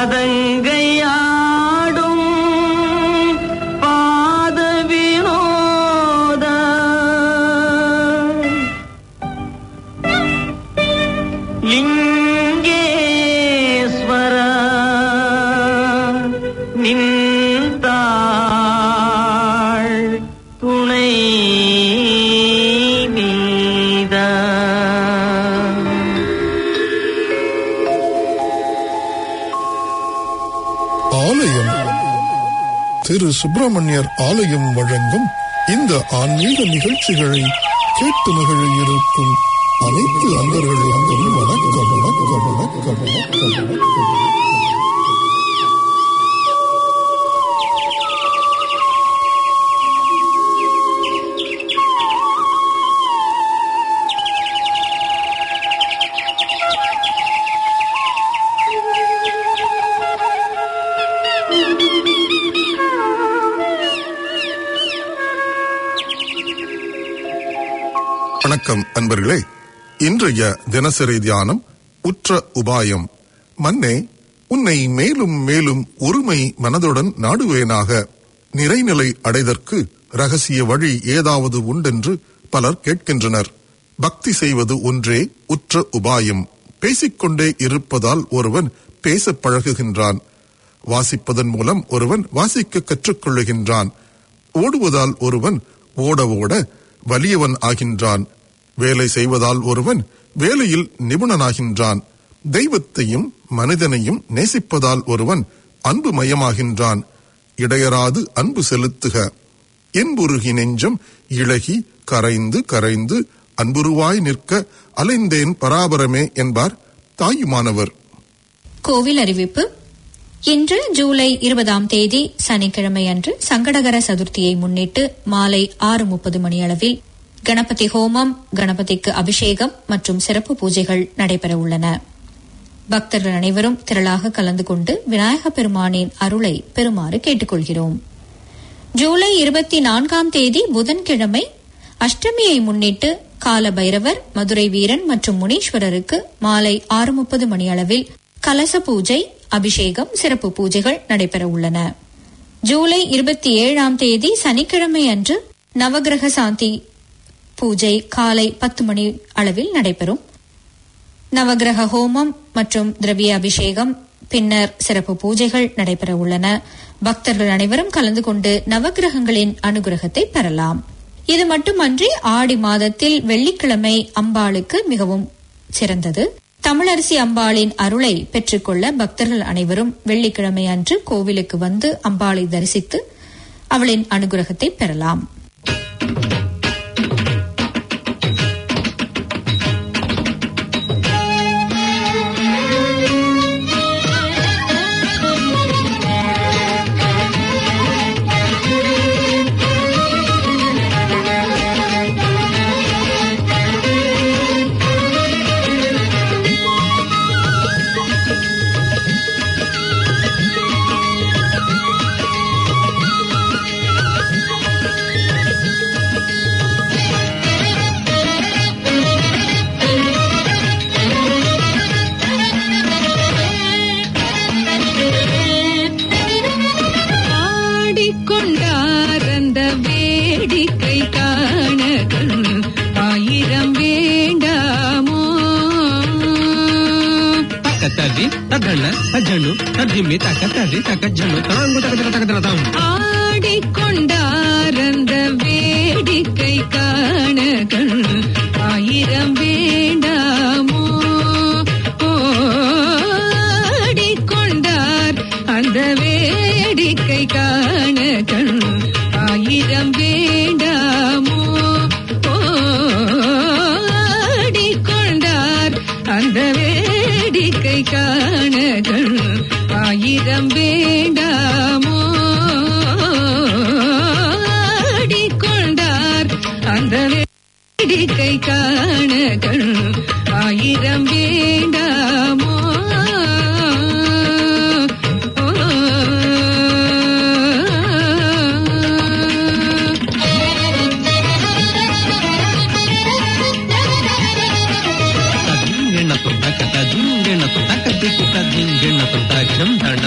பாதங்கையாடும் பாத வினோத லிங்கேஸ்வர நின்றாள் துணை நீத ஆலயம் திரு சுப்பிரமணியர் ஆலயம் வழங்கும் இந்த ஆன்மீக நிகழ்ச்சிகளை கேட்டு மகிழ இருக்கும் அனைத்து அன்பர்களுக்கும் வணக்கம் வணக்கம் வணக்கம் வணக்கம் வணக்கம் வணக்கம் அன்பர்களே இன்றைய தினசரி தியானம் உற்ற உபாயம் மன்னே உன்னை மேலும் மேலும் ஒருமை மனதுடன் நாடுவேனாக நிறைநிலை அடைதற்கு ரகசிய வழி ஏதாவது உண்டென்று பலர் கேட்கின்றனர் பக்தி செய்வது ஒன்றே உற்ற உபாயம் பேசிக்கொண்டே இருப்பதால் ஒருவன் பேசப் பழகுகின்றான் வாசிப்பதன் மூலம் ஒருவன் வாசிக்க கற்றுக்கொள்ளுகின்றான் ஓடுவதால் ஒருவன் ஓட ஓட வலியவன் ஆகின்றான் வேலை செய்வதால் ஒருவன் வேலையில் நிபுணனாகின்றான் தெய்வத்தையும் மனிதனையும் நேசிப்பதால் ஒருவன் அன்பு மயமாகின்றான் இடையராது அன்பு செலுத்துக என்புருகி நெஞ்சம் இழகி கரைந்து கரைந்து அன்புருவாய் நிற்க அலைந்தேன் பராபரமே என்பார் தாயுமானவர் கோவில் அறிவிப்பு இன்று ஜூலை இருபதாம் தேதி சனிக்கிழமை அன்று சங்கடகர சதுர்த்தியை முன்னிட்டு மாலை ஆறு முப்பது மணியளவில் கணபதி ஹோமம் கணபதிக்கு அபிஷேகம் மற்றும் சிறப்பு பூஜைகள் நடைபெற உள்ளன பக்தர்கள் அனைவரும் திரளாக கலந்து கொண்டு விநாயக பெருமானின் அருளை பெறுமாறு கேட்டுக்கொள்கிறோம் ஜூலை இருபத்தி நான்காம் தேதி புதன்கிழமை அஷ்டமியை முன்னிட்டு கால பைரவர் மதுரை வீரன் மற்றும் முனீஸ்வரருக்கு மாலை ஆறு முப்பது மணியளவில் கலச பூஜை அபிஷேகம் சிறப்பு பூஜைகள் நடைபெற உள்ளன ஜூலை இருபத்தி ஏழாம் தேதி சனிக்கிழமை அன்று நவகிரக சாந்தி பூஜை காலை பத்து மணி அளவில் நடைபெறும் நவகிரக ஹோமம் மற்றும் திரவிய அபிஷேகம் பின்னர் சிறப்பு பூஜைகள் நடைபெற உள்ளன பக்தர்கள் அனைவரும் கலந்து கொண்டு நவகிரகங்களின் அனுகிரகத்தை பெறலாம் இது மட்டுமன்றி ஆடி மாதத்தில் வெள்ளிக்கிழமை அம்பாளுக்கு மிகவும் சிறந்தது தமிழரசி அம்பாளின் அருளை பெற்றுக்கொள்ள பக்தர்கள் அனைவரும் வெள்ளிக்கிழமை அன்று கோவிலுக்கு வந்து அம்பாளை தரிசித்து அவளின் அனுகிரகத்தை பெறலாம் ஆடிக்கொண்டார் அந்த வேடிக்கை காண கண் ஆயிரம் வேண்டாமோ ತಕ್ಕತ್ತಾಗಿ ತದ್ದಣ್ಣ ತಜ್ಜಣ್ಣು ತದ್ದಿಮ್ಮಿ ತಕ್ಕತ್ತಾಗಿ ತಕ್ಕಜ್ಜಣ್ಣು ತಳಂಗು ತಗದರ ತಗದರ ತಾವು ஆடிக்கொண்டார் அந்த வேடிக்கை காண கண் ஆயிரம் வேண்டாமோ ஆடிக்கொண்டார் அந்த வேடிக்கை காண கண் ஆயிரம் வேண்டாமோ ஆடிக்கொண்டார் அந்த வேடிக்கை காண கண் ஆயிரம் வேண்டாமோ ஆடிக்கொண்டார் அந்த வேடிக்கை காண கண் ஆயிரம் வேண்டாமோ ತದ್ದಿಂಗೆಣ್ಣ ತುಟ್ಟ ತದ್ದಿಂಗೆಣ್ಣ ತುಟ್ಟ ಕತ್ತಿ ಕುಟ್ಟ ದಿಂಗೆಣ್ಣ ತುಟ್ಟ ಜಂ ದಣ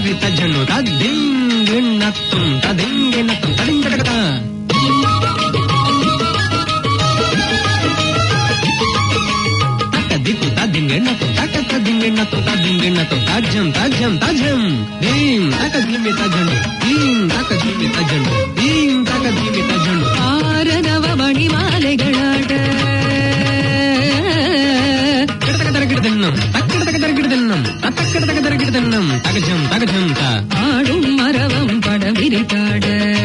ತರ್ರಿ ತಜ್ಜಣ್ಣು ತದ್ದಿಂಗಿಣ್ಣತ್ತುಂ ತದಿಂಗಿಣ್ಣತ್ತುಂ ತದಿಂಗಡಗದ ತಕ್ಕ ದಿಕ್ಕು ತದ್ದಿಂಗಿಣ್ಣತ್ತು ತಕ್ಕ ತದ್ದಿಂಗಿಣ್ಣತ್ತು ತದ್ದಿಂಗಿಣ್ಣತ್ತು ತಜ್ಜಂ ತಜ್ಜಂ ತಜ್ಜಂ ದೀಂ ತಕ ಧೀಮಿ ತಜ್ಜಂಡು ದೀಂ ತಕ ಧೀಮಿ ತಜ್ಜಂಡು ದೀಂ ತಕ ಧೀಮಿ ತಜ್ಜಂಡು ಆರನವ ಮಣಿಮಾಲೆಗಳಾಟ ಗಿಡತಕದರಗಿಡದನ್ನಂ ತಕ್ಕಡತಕದರಗಿಡದನ್ನಂ ತಕ್ಕಡತಕದರಗಿಡದನ್ನಂ ತಗಜಂ ತಗಜಂ ತ ஆடும் மரவம் படவிரித்தாட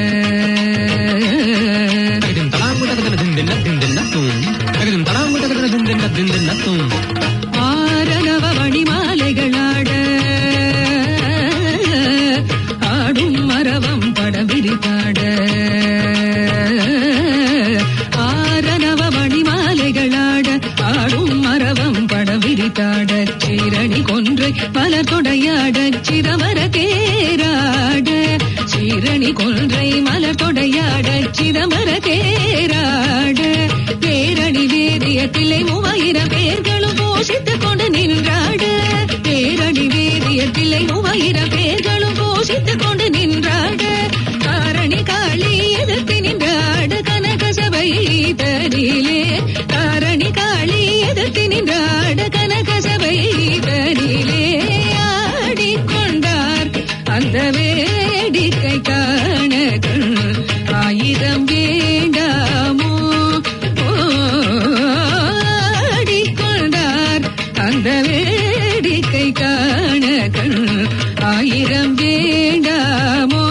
ತಗಜಂ ತಳಾಂಗುಟಕದನ ದಿಂದಿನ್ನ ದಿಂದಿನ್ನತ್ತುಂ ತಗಜಂ ತಳಾಂಗುಟಕದನ ದಿಂದಿನ್ನ ದಿಂದಿನ್ನತ್ತುಂ ஆரனவ மணிமாலைகளாட ஆடும் மரவம் படவிரித்தாட ஆரனவ மணிமாலைகளாட ஆடும் மரவம் படவிரித்தாட சீரணி கொன்றை மலர் தொடையாட சிரவர தேராட சீரணி கொன்றை மலர் தொடையாட சிதம்பர தேராட பேரணி வேதிய தில்லை மூவாயிரம் பேர்களும் போஷித்துக் கொண்டு நின்றாட பேரணி வேதிய தில்லை மூவாயிரம் பேர்களும் போஷித்துக் கொண்டு நின்றாட காரணி காளி எதிர்த்து நின்றாட கனக சபை தரிலே காரணி காளி எதிர்த்து நின்றாட கனக சபை தரிலே ஆடிக்கொண்டார் அந்த வேடிக்கை காண கண் ஆயிரம் வேண்டாமோ ஆடிக்கொண்டார் அந்த வேடிக்கை காண கண் ஆயிரம் வேண்டாமோ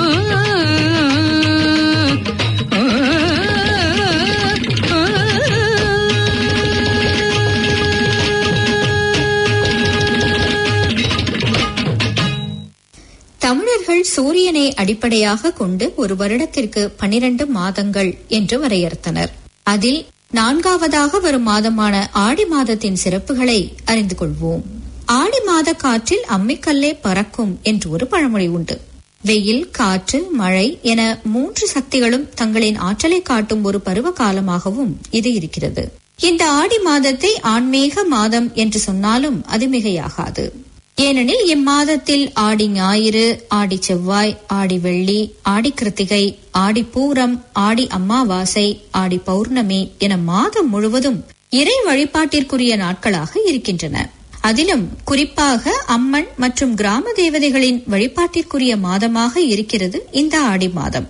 தமிழர்கள் சூரியனை அடிப்படையாக கொண்டு ஒரு வருடத்திற்கு பனிரண்டு மாதங்கள் என்று வரையறுத்தனர் அதில் நான்காவதாக வரும் மாதமான ஆடி மாதத்தின் சிறப்புகளை அறிந்து கொள்வோம் ஆடி மாத காற்றில் அம்மிக்கல்லே பறக்கும் என்று ஒரு பழமொழி உண்டு வெயில் காற்று மழை என மூன்று சக்திகளும் தங்களின் ஆற்றலை காட்டும் ஒரு பருவ காலமாகவும் இது இருக்கிறது இந்த ஆடி மாதத்தை ஆன்மீக மாதம் என்று சொன்னாலும் அது மிகையாகாது ஏனெனில் இம்மாதத்தில் ஆடி ஞாயிறு ஆடி செவ்வாய் ஆடி வெள்ளி ஆடி கிருத்திகை ஆடி பூரம் ஆடி அமாவாசை ஆடி பௌர்ணமி என மாதம் முழுவதும் இறை வழிபாட்டிற்குரிய நாட்களாக இருக்கின்றன அதிலும் குறிப்பாக அம்மன் மற்றும் கிராம தேவதைகளின் வழிபாட்டிற்குரிய மாதமாக இருக்கிறது இந்த ஆடி மாதம்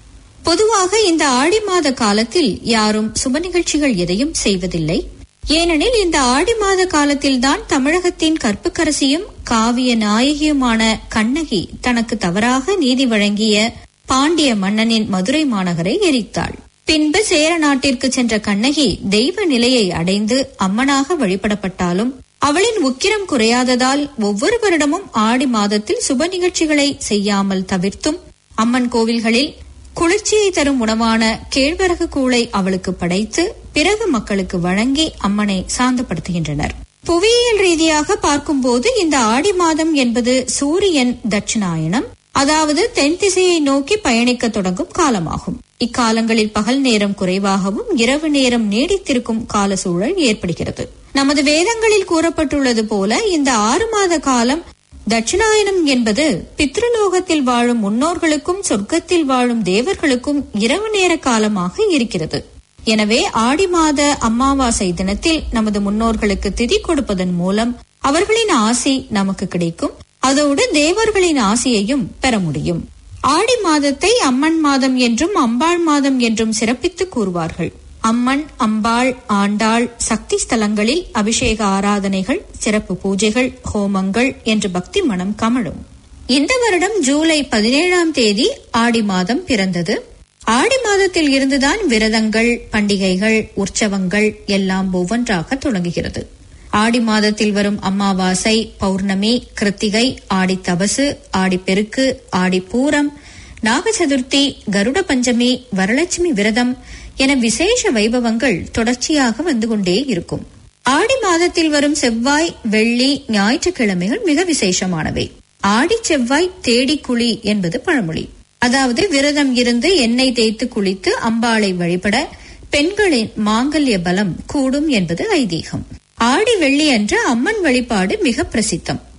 பொதுவாக இந்த ஆடி மாத காலத்தில் யாரும் சுப நிகழ்ச்சிகள் எதையும் செய்வதில்லை ஏனெனில் இந்த ஆடி மாத காலத்தில்தான் தமிழகத்தின் கற்புக்கரசியும் காவிய நாயகியுமான கண்ணகி தனக்கு தவறாக நீதி வழங்கிய பாண்டிய மன்னனின் மதுரை மாநகரை எரித்தாள் பின்பு சேர நாட்டிற்கு சென்ற கண்ணகி தெய்வ நிலையை அடைந்து அம்மனாக வழிபடப்பட்டாலும் அவளின் உக்கிரம் குறையாததால் ஒவ்வொரு வருடமும் ஆடி மாதத்தில் சுப நிகழ்ச்சிகளை செய்யாமல் தவிர்த்தும் அம்மன் கோவில்களில் குளிர்ச்சியை தரும் உணவான கேழ்வரகு கூளை அவளுக்கு படைத்து பிறகு மக்களுக்கு வழங்கி அம்மனை சாந்தப்படுத்துகின்றனர் புவியியல் ரீதியாக பார்க்கும்போது இந்த ஆடி மாதம் என்பது சூரியன் தட்சிணாயனம் அதாவது தென் திசையை நோக்கி பயணிக்க தொடங்கும் காலமாகும் இக்காலங்களில் பகல் நேரம் குறைவாகவும் இரவு நேரம் நீடித்திருக்கும் கால சூழல் ஏற்படுகிறது நமது வேதங்களில் கூறப்பட்டுள்ளது போல இந்த ஆறு மாத காலம் தட்சிணாயனம் என்பது பித்ருலோகத்தில் வாழும் முன்னோர்களுக்கும் சொர்க்கத்தில் வாழும் தேவர்களுக்கும் இரவு நேர காலமாக இருக்கிறது எனவே ஆடி மாத அமாவாசை தினத்தில் நமது முன்னோர்களுக்கு திதி கொடுப்பதன் மூலம் அவர்களின் ஆசி நமக்கு கிடைக்கும் அதோடு தேவர்களின் ஆசியையும் பெற முடியும் ஆடி மாதத்தை அம்மன் மாதம் என்றும் அம்பாள் மாதம் என்றும் சிறப்பித்து கூறுவார்கள் அம்மன் அம்பாள் ஆண்டாள் சக்தி ஸ்தலங்களில் அபிஷேக ஆராதனைகள் சிறப்பு பூஜைகள் ஹோமங்கள் என்று பக்தி மனம் கமழும் இந்த வருடம் ஜூலை பதினேழாம் தேதி ஆடி மாதம் பிறந்தது ஆடி மாதத்தில் இருந்துதான் விரதங்கள் பண்டிகைகள் உற்சவங்கள் எல்லாம் ஒவ்வொன்றாக தொடங்குகிறது ஆடி மாதத்தில் வரும் அமாவாசை பௌர்ணமி கிருத்திகை ஆடி தபசு ஆடி பெருக்கு ஆடி பூரம் நாக சதுர்த்தி கருட பஞ்சமி வரலட்சுமி விரதம் என விசேஷ வைபவங்கள் தொடர்ச்சியாக வந்து கொண்டே இருக்கும் ஆடி மாதத்தில் வரும் செவ்வாய் வெள்ளி ஞாயிற்றுக்கிழமைகள் மிக விசேஷமானவை ஆடி செவ்வாய் தேடி குழி என்பது பழமொழி அதாவது விரதம் இருந்து எண்ணெய் தேய்த்து குளித்து அம்பாளை வழிபட பெண்களின் மாங்கல்ய பலம் கூடும் என்பது ஐதீகம் ஆடி வெள்ளி அன்று அம்மன் வழிபாடு மிக பிரசித்தம்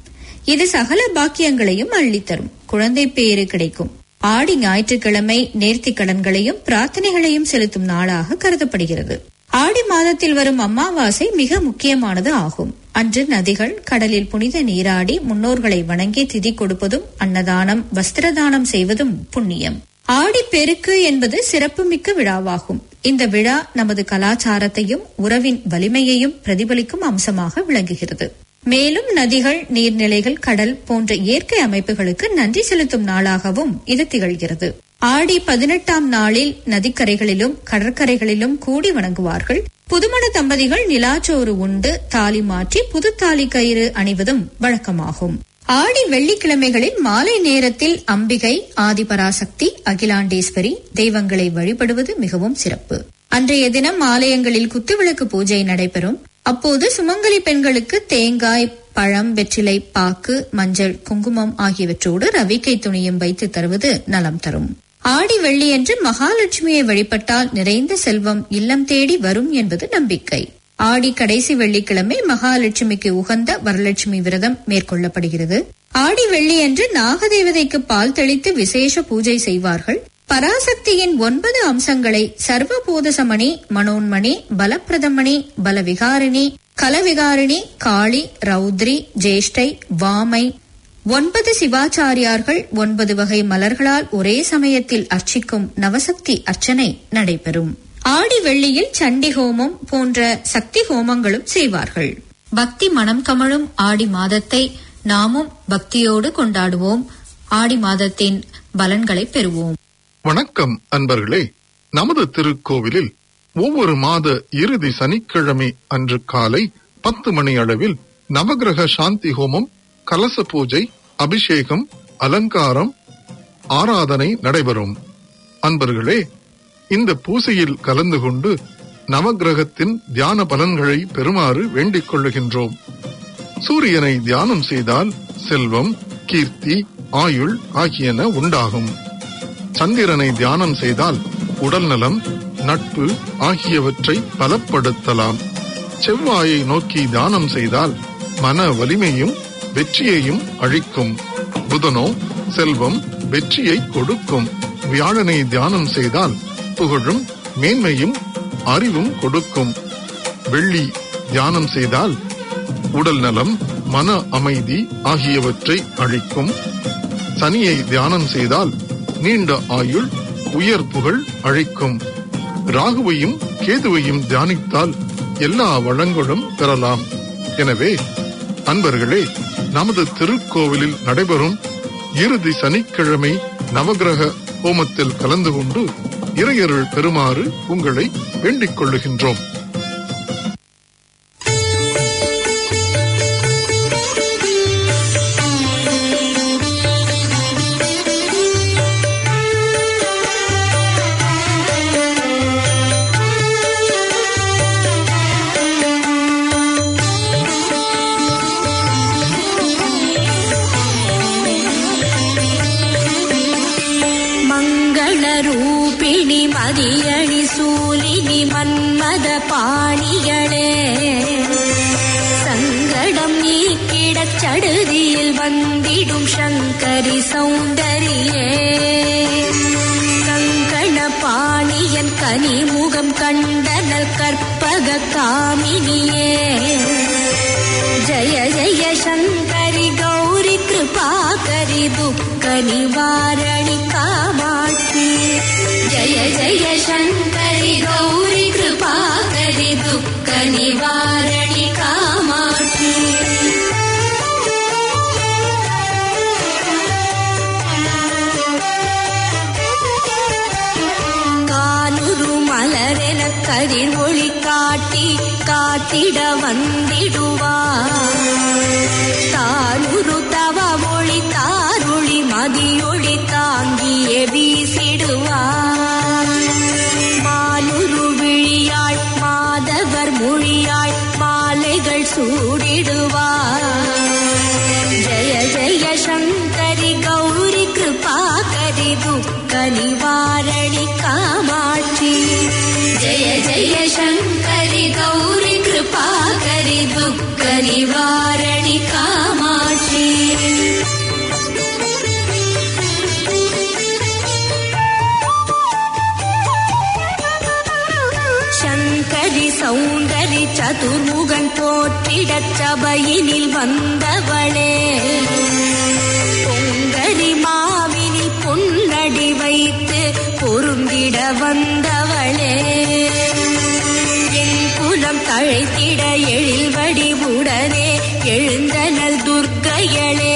இது சகல பாக்கியங்களையும் அள்ளித்தரும் குழந்தை பேறு கிடைக்கும் ஆடி ஞாயிற்றுக்கிழமை நேர்த்தி கடன்களையும் பிரார்த்தனைகளையும் செலுத்தும் நாளாக கருதப்படுகிறது ஆடி மாதத்தில் வரும் அமாவாசை மிக முக்கியமானது ஆகும் அன்று நதிகள் கடலில் புனித நீராடி முன்னோர்களை வணங்கி திதி கொடுப்பதும் அன்னதானம் வஸ்திரதானம் செய்வதும் புண்ணியம் ஆடி பெருக்கு என்பது சிறப்புமிக்க விழாவாகும் இந்த விழா நமது கலாச்சாரத்தையும் உறவின் வலிமையையும் பிரதிபலிக்கும் அம்சமாக விளங்குகிறது மேலும் நதிகள் நீர்நிலைகள் கடல் போன்ற இயற்கை அமைப்புகளுக்கு நன்றி செலுத்தும் நாளாகவும் இது திகழ்கிறது ஆடி பதினெட்டாம் நாளில் நதிக்கரைகளிலும் கடற்கரைகளிலும் கூடி வணங்குவார்கள் புதுமண தம்பதிகள் நிலாச்சோறு உண்டு தாலி மாற்றி புது தாலி கயிறு அணிவதும் வழக்கமாகும் ஆடி வெள்ளிக்கிழமைகளில் மாலை நேரத்தில் அம்பிகை ஆதிபராசக்தி அகிலாண்டேஸ்வரி தெய்வங்களை வழிபடுவது மிகவும் சிறப்பு அன்றைய தினம் ஆலயங்களில் குத்துவிளக்கு பூஜை நடைபெறும் அப்போது சுமங்கலி பெண்களுக்கு தேங்காய் பழம் வெற்றிலை பாக்கு மஞ்சள் குங்குமம் ஆகியவற்றோடு ரவிக்கை துணியும் வைத்து தருவது நலம் தரும் ஆடி வெள்ளியன்று மகாலட்சுமியை வழிபட்டால் நிறைந்த செல்வம் இல்லம் தேடி வரும் என்பது நம்பிக்கை ஆடி கடைசி வெள்ளிக்கிழமை மகாலட்சுமிக்கு உகந்த வரலட்சுமி விரதம் மேற்கொள்ளப்படுகிறது ஆடி வெள்ளியன்று நாகதேவதைக்கு பால் தெளித்து விசேஷ பூஜை செய்வார்கள் பராசக்தியின் ஒன்பது அம்சங்களை சர்வபூதசமணி மனோன்மணி பலப்பிரதமணி பலவிகாரிணி கலவிகாரிணி காளி ரௌத்ரி ஜேஷ்டை வாமை ஒன்பது சிவாச்சாரியார்கள் ஒன்பது வகை மலர்களால் ஒரே சமயத்தில் அர்ச்சிக்கும் நவசக்தி அர்ச்சனை நடைபெறும் ஆடி வெள்ளியில் சண்டி ஹோமம் போன்ற சக்தி ஹோமங்களும் செய்வார்கள் பக்தி மனம் கமழும் ஆடி மாதத்தை நாமும் பக்தியோடு கொண்டாடுவோம் ஆடி மாதத்தின் பலன்களை பெறுவோம் வணக்கம் அன்பர்களே நமது திருக்கோவிலில் ஒவ்வொரு மாத இறுதி சனிக்கிழமை அன்று காலை பத்து மணி அளவில் நவகிரக சாந்தி ஹோமம் கலச பூஜை அபிஷேகம் அலங்காரம் ஆராதனை நடைபெறும் அன்பர்களே இந்த பூசையில் கலந்து கொண்டு நவகிரகத்தின் தியான பலன்களை பெறுமாறு வேண்டிக் கொள்ளுகின்றோம் சூரியனை தியானம் செய்தால் செல்வம் கீர்த்தி ஆயுள் ஆகியன உண்டாகும் சந்திரனை தியானம் செய்தால் உடல் நலம் நட்பு ஆகியவற்றை பலப்படுத்தலாம் செவ்வாயை நோக்கி தியானம் செய்தால் மன வலிமையும் வெற்றியையும் அழிக்கும் புதனோ செல்வம் வெற்றியை கொடுக்கும் வியாழனை தியானம் செய்தால் புகழும் மேன்மையும் அறிவும் கொடுக்கும் வெள்ளி தியானம் செய்தால் உடல் நலம் மன அமைதி ஆகியவற்றை அளிக்கும் சனியை தியானம் செய்தால் நீண்ட ஆயுள் உயர் புகழ் அழிக்கும் ராகுவையும் கேதுவையும் தியானித்தால் எல்லா வளங்களும் பெறலாம் எனவே அன்பர்களே நமது திருக்கோவிலில் நடைபெறும் இறுதி சனிக்கிழமை நவகிரக ஹோமத்தில் கலந்து கொண்டு இறையருள் பெறுமாறு உங்களை வேண்டிக் கொள்ளுகின்றோம் மங்களரூபிணி மதியணி சூலினி மன்மத பாணிகளே சங்கடம் நீக்கிடச் சடுதியில் வந்திடும் சங்கரி சௌந்தரியே கங்கண பாணியன் கனிமுகம் கண்டனல் கற்பக காமினியே जय जय शङ्करि गौरि कृपाकरि दुःख निवारणि कामाक्षि जय जय शङ्करि गौरि कृपाकरि दुःख निवारणि कामाक्षि காலுரு மலரென கதிர் ஒளி காட்டி காத்திட வந்திடுவார் தானுரு தவ ஒளி தாருளி மதியொளி தாங்கிய வீசிடுவார் மாலுரு விழியாள் மாதவர் மொழியாள் மாலைகள் சூடிடுவார் ஜய ஜய சங்கரி கௌரி கிருபாகரி துக்க நிவாரணி காமாட்சி ஜய ஜய சங்கரி கௌரி கிருபாகரி துக்க நிவாரணி காமாட்சி சதுர்முகன் போற்றிடச் சபையினில் வந்தவளே பொங்கரி மாவினில் பொன்னடி வைத்து பொருந்திட வந்தவளே என் குலம் தழைத்திட எழில் வடிவுடனே எழுந்தனல் துர்க்கையளே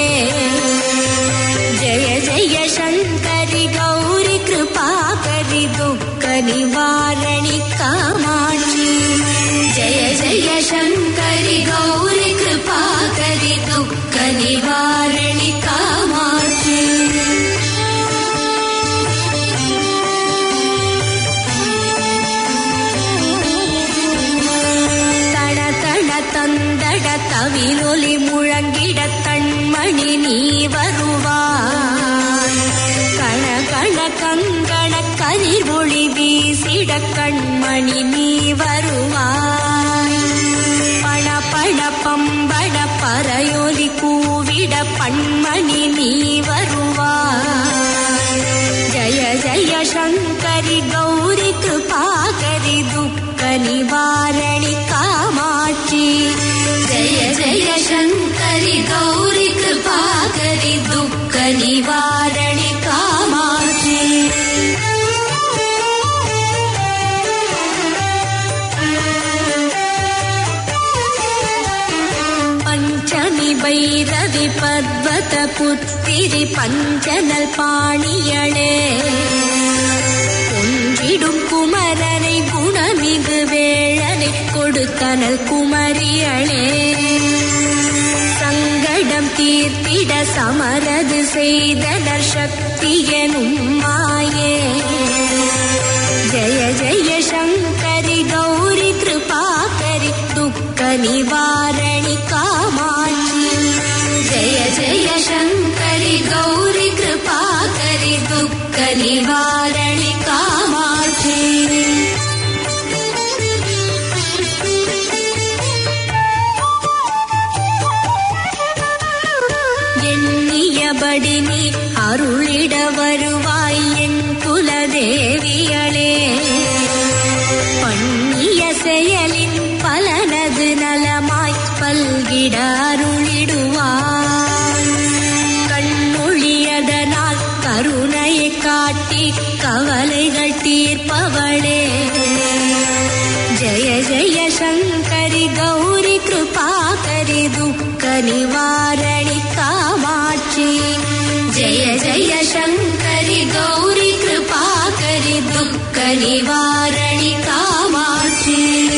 ஜய ஜய சங்கரி கௌரி கிருபாகரி துக்க நிவாரணி காமாட்சி ஜய ஜய சங்கரி கௌரி கிருபாகரி துக்க நிவாரணி காமாட்சி தட தட தந்தட தவிரொலி முழங்கிட தன்மணி நீ வருவாய் கண கண கங்கண கதிர் ஒளி வீசிட கண்மணி நீ வருவாய் பண பண பம்பட பறையொலி கூவிட பண்மணி நீ வருவாய் ஜய ஜய சங்கரி கௌரி கிருபாகரி துக்க நிவாரணி காமாட்சி ஜய ஜய சங்கரி கௌரி கிருபாகரி துக்க நிவாரணி காமாட்சி பஞ்சமி பைரவி பர்வத புத்திரி பஞ்சனல் பாணியளே ஒன்றிடும் குமரனை குணமிகு வேழனை கொடுத்தனல் குமரியளே சங்கடம் தீர்த்திட சமரது செய்தனர் சக்தியனும் மாயே ஜய ஜய சங்கரி கௌரி கிருபாகரி துக்க நிவாரணி காமாட்சி ஜய ஜய சங்கரி கௌரி கிருபாகரி துக்க நிவாரணி காமாட்சி எண்ணியபடி நீ அருளிட வருவாய் என் குலதேவியளே பண்ணிய செயலின் பலனது நலமாய் பல்கிட அருளிடுவாய் கண்ணொழியதனால் கருணையை காட்டி கவலைகள் தீர்ப்பவளே ஜய ஜய சங்கரி கௌரி கிருபாகரி துக்க நிவாரணி காமாட்சி ஜய ஜய சங்கரி கௌரி கிருபாகரி துக்க நிவாரணி காமாட்சி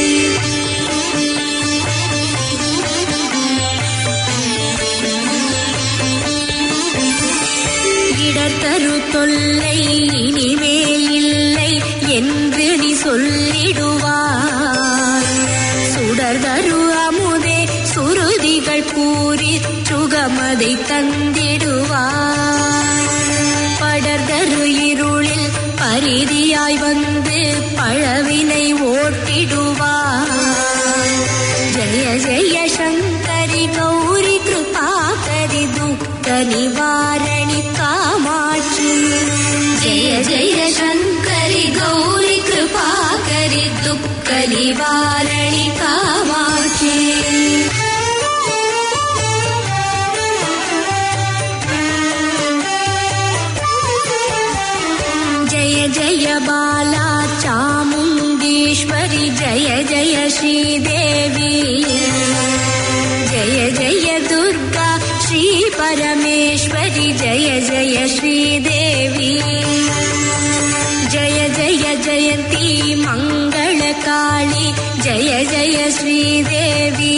இடர்தரு தொல்லை இனிமேல் இல்லை என்று நீ சொல்லிடுவாய் சுடர்தரு அமுதே சுருதிகள் கூறி சுகமதை தந்திடுவாய் படர்தரு இருளில் பரிதியாய் வந்து பழவினை ஓட்டிடுவாய் ஜய ஜய சங்கரி கௌரி கிருபாகரி துக்க நிவாரணி காமாட்சி ஜய ஜய சங்கரி கௌரி கிருபாகரி துக்க நிவாரணி காமாட்சி जय जय बाला चामुण्डीश्वरि जय जय श्रीदेवी जय जय दुर्गा श्रीपरमेश्वरि जय जय श्रीदेवी जय जय जयन्ती मङ्गलकाळी जय जय श्रीदेवी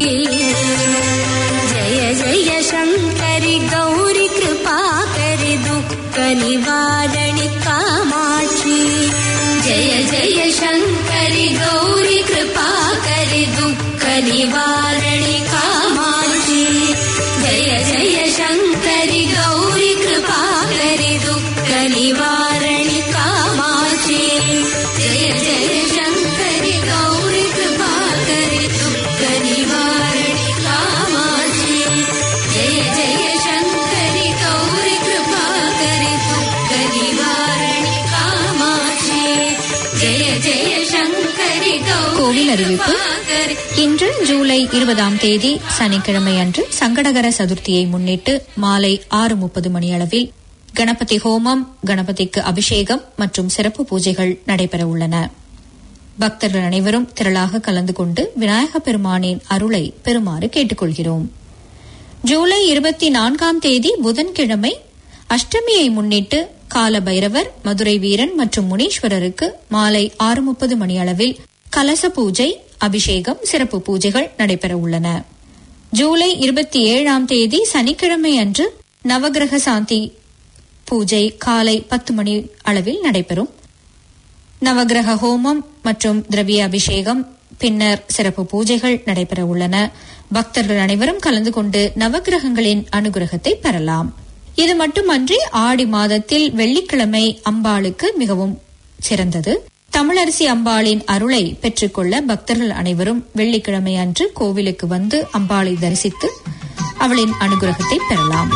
जय जय शङ्करि गौरि कृपाकरि दुःख निवारणि कामाक्षी जय जय शङ्करि गौरि कृपाकरि दुःख निवारणि कामाक्षी जय जय शङ्करि गौरि कृपाकरि दुःख निवारणि कामाक्षी जय जय शङ्करि गौरि कृपाकरि दुःख निवारणि कामाक्षी जय जय शङ्करि गौरि कृपाकरि दुःख निवारणि कामाक्षी जय जय शङ्करि கோவில் அறிவிப்பு இன்று ஜூலை இருபதாம் தேதி சனிக்கிழமை அன்று சங்கடகர சதுர்த்தியை முன்னிட்டு மாலை ஆறு முப்பது மணியளவில் கணபதி ஹோமம் கணபதிக்கு அபிஷேகம் மற்றும் சிறப்பு பூஜைகள் நடைபெற உள்ளன பக்தர்கள் அனைவரும் திரளாக கலந்து கொண்டு விநாயக பெருமானின் அருளை பெறுமாறு கேட்டுக்கொள்கிறோம் ஜூலை இருபத்தி நான்காம் தேதி புதன்கிழமை அஷ்டமியை முன்னிட்டு கால பைரவர் மதுரை வீரன் மற்றும் முனீஸ்வரருக்கு மாலை ஆறு முப்பது மணி அளவில் கலச பூஜை அபிஷேகம் சிறப்பு பூஜைகள் நடைபெற உள்ளன ஜூலை இருபத்தி ஏழாம் தேதி சனிக்கிழமை அன்று நவகிரக சாந்தி பூஜை காலை பத்து மணி அளவில் நடைபெறும் நவகிரக ஹோமம் மற்றும் திரவிய அபிஷேகம் பின்னர் சிறப்பு பூஜைகள் நடைபெற உள்ளன பக்தர்கள் அனைவரும் கலந்து கொண்டு நவகிரகங்களின் அனுகிரகத்தை பெறலாம் இது மட்டுமன்றி ஆடி மாதத்தில் வெள்ளிக்கிழமை அம்பாளுக்கு மிகவும் சிறந்தது தமிழரசி அம்பாளின் அருளை பெற்றுக்கொள்ள பக்தர்கள் அனைவரும் வெள்ளிக்கிழமை அன்று கோவிலுக்கு வந்து அம்பாளை தரிசித்து அவளின் அனுகிரகத்தை பெறலாம்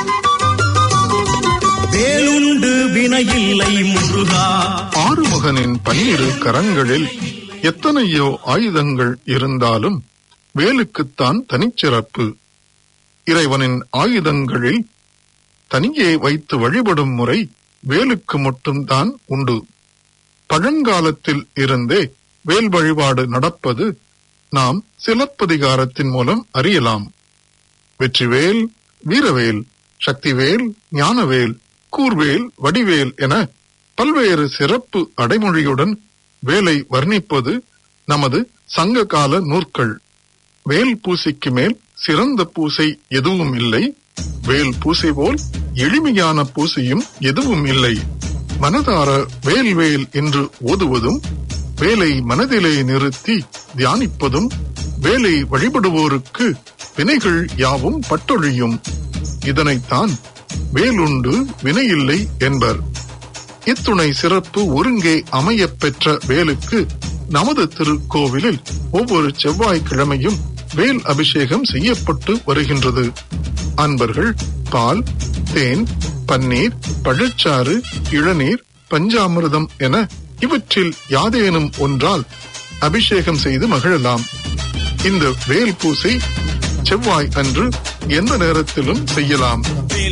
வேலுண்டு வினையில்லை முருகா ஆறுமுகனின் பன்னிரு கரங்களில் எத்தனையோ ஆயுதங்கள் இருந்தாலும் வேலுக்குத்தான் தனிச்சிறப்பு இறைவனின் ஆயுதங்களில் தனியே வைத்து வழிபடும் முறை வேலுக்கு மட்டும்தான் உண்டு பழங்காலத்தில் இருந்தே வேல் வழிபாடு நடப்பது நாம் சிலப்பதிகாரத்தின் மூலம் அறியலாம் வெற்றிவேல் வீரவேல் சக்திவேல் ஞானவேல் கூர்வேல் வடிவேல் என பல்வேறு சிறப்பு அடைமொழியுடன் வேலை வர்ணிப்பது நமது சங்ககால நூற்கள் வேல் பூசைக்கு மேல் சிறந்த பூசை எதுவும் இல்லை வேல் பூசை போல் எளிமையான பூசையும் எதுவும் இல்லை மனதார வேல் வேல் என்று ஓதுவதும் வேலை மனதிலே நிறுத்தி தியானிப்பதும் வேலை வழிபடுவோருக்கு வினைகள் யாவும் பட்டொழியும் இதனைத்தான் வேலுண்டு வினையில்லை என்பர் இத்துணை சிறப்பு ஒருங்கே அமையப் பெற்ற வேலுக்கு நமது திருக்கோவிலில் ஒவ்வொரு செவ்வாய்க்கிழமையும் வேல் அபிஷேகம் செய்யப்பட்டு வருகின்றது அன்பர்கள் பால் தேன் பன்னீர் பழச்சாறு இளநீர் பஞ்சாமிர்தம் என இவற்றில் யாதேனும் ஒன்றால் அபிஷேகம் செய்து மகிழலாம் இந்த வேல் பூசை செவ்வாய் அன்று எந்த நேரத்திலும் செய்யலாம்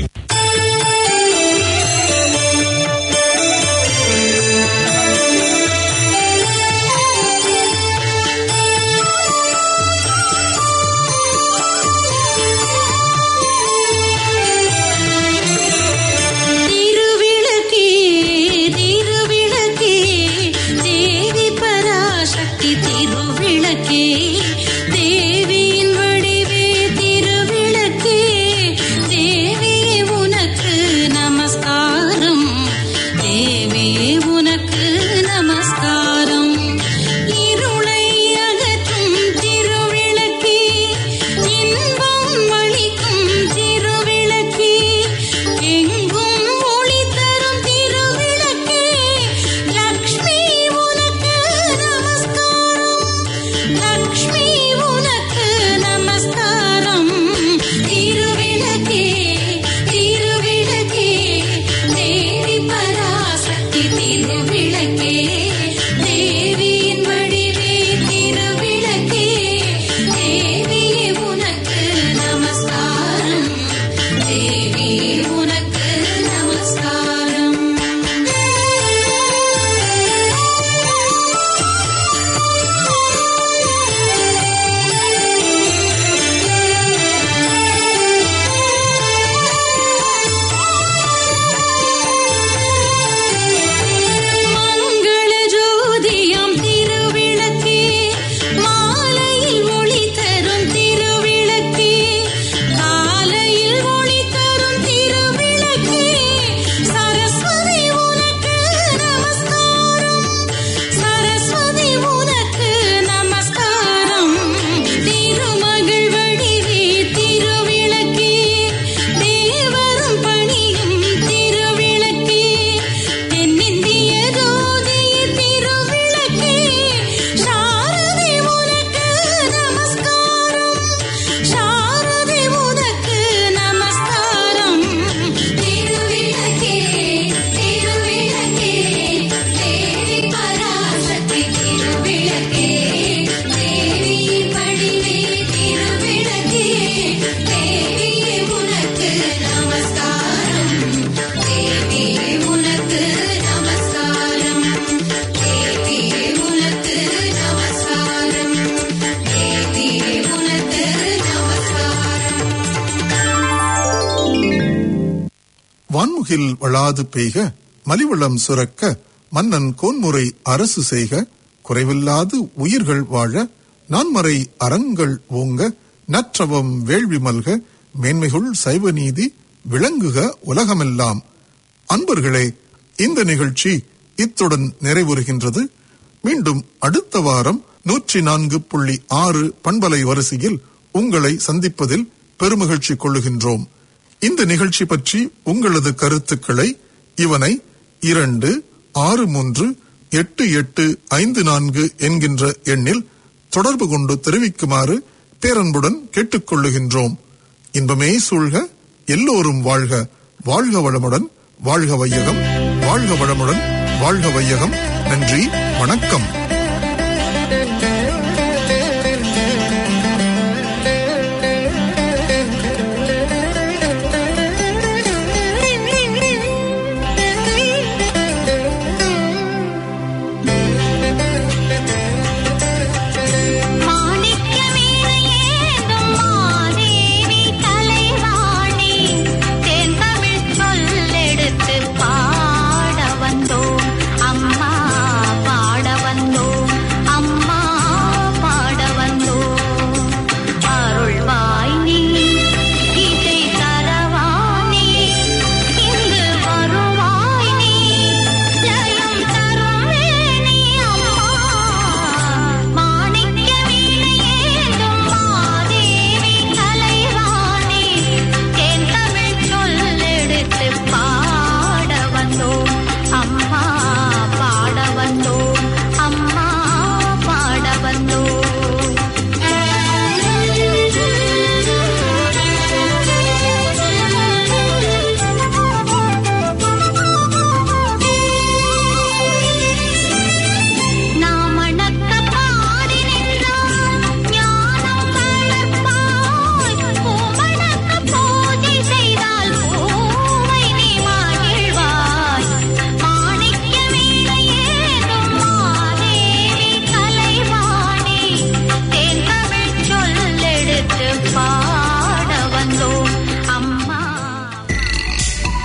திருவிளக்கே திருவிளக்கே தேவி பராசக்தி திருவிளக்கே தேவியின் வடிவே திருவிளக்கே தேவியே உனக்கு நமஸ்காரம் தேவியே உனக்கு நமஸ்காரம் இருளை அகற்றும் திருவிளக்கே இன்பம் அளிக்கும் திருவிளக்கே எங்கும் ஒளி தரும் திருவிளக்கே லக்ஷ்மி உனக்கு நமஸ்காரம் லக்ஷ்மி உனக்கு நமஸ்காரம் திருவிளக்கே திருவிளக்கே தேவி பராசக்தி திருவிளக்கே தேவியின் வடிவே திருவிளக்கே தேவியே உனக்கு நமஸ்காரம் தேவி உனக்கு நமஸ்காரம் மங்கள ஜோதியாம் திருவிளக்கே மாலையில் ஒளி தரும் திருவிளக்கே காலையில் ஒளி தரும் திரு வான்முகில் வளாது பெய்க மலிவளம் சுரக்க மன்னன் கோன்முறை அரசு செய்க குறைவில்லாது உயிர்கள் வாழ நான்மறை அறங்கள் ஓங்க நற்றவம் வேள்வி மல்க மேன்மைகுள் சைவ நீதி விளங்குக உலகமெல்லாம் அன்பர்களே இந்த நிகழ்ச்சி இத்துடன் நிறைவுறுகின்றது மீண்டும் அடுத்த வாரம் நூற்றி நான்கு புள்ளி ஆறு பண்பலை வரிசையில் உங்களை சந்திப்பதில் பெருமகிழ்ச்சி கொள்ளுகின்றோம் இந்த நிகழ்ச்சி பற்றி உங்களது கருத்துக்களை இவனை இரண்டு ஆறு மூன்று எட்டு எட்டு ஐந்து நான்கு என்கின்ற எண்ணில் தொடர்பு கொண்டு தெரிவிக்குமாறு பேரன்புடன் கேட்டுக்கொள்ளுகின்றோம் இன்பமே சூழ்க எல்லோரும் வாழ்க வாழ்க வளமுடன் வாழ்க வையகம் வாழ்க வளமுடன் வாழ்க வையகம் நன்றி வணக்கம்